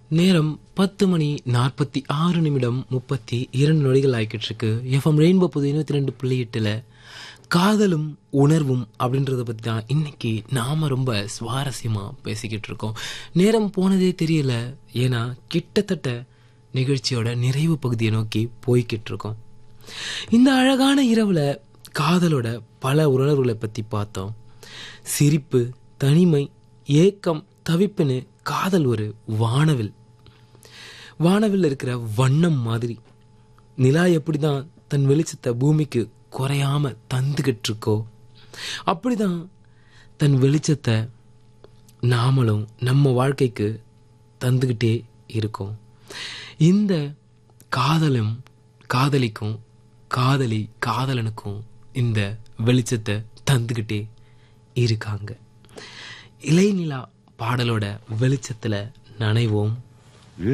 நேரம் பத்து மணி நாற்பத்தி ஆறு நிமிடம் முப்பத்தி இரண்டு நொடிகள் ஆகிக்கிட்டு இருக்கு எஃப்எம் ரெயின்போ புது இருபத்தி ரெண்டு புள்ளி எட்டுல காதலும் உணர்வும் அப்படின்றத பற்றி தான் இன்னைக்கு நாம ரொம்ப சுவாரஸ்யமா பேசிக்கிட்டு இருக்கோம் நேரம் போனதே தெரியல ஏன்னா கிட்டத்தட்ட நிகழ்ச்சியோட நிறைவு பகுதியை நோக்கி போய்கிட்டு இருக்கோம் இந்த அழகான இரவுல காதலோட பல உணர்வுகளை பத்தி பார்த்தோம் சிரிப்பு தனிமை ஏக்கம் தவிப்புன்னு காதல் ஒரு வானவில் வானவில் இருக்கிற வண்ணம் மாதிரி நிலா எப்படிதான் தன் வெளிச்சத்தை பூமிக்கு குறையாம தந்துகிட்டு இருக்கோ அப்படிதான் தன் வெளிச்சத்தை நாமளும் நம்ம வாழ்க்கைக்கு தந்துக்கிட்டே இருக்கோம் இந்த காதலும் காதலிக்கும் காதலி காதலனுக்கும் இந்த வெளிச்சத்தை தந்துக்கிட்டே இருக்காங்க இலைநிலா பாடலோட வெளிச்சத்தில் நனைவோம்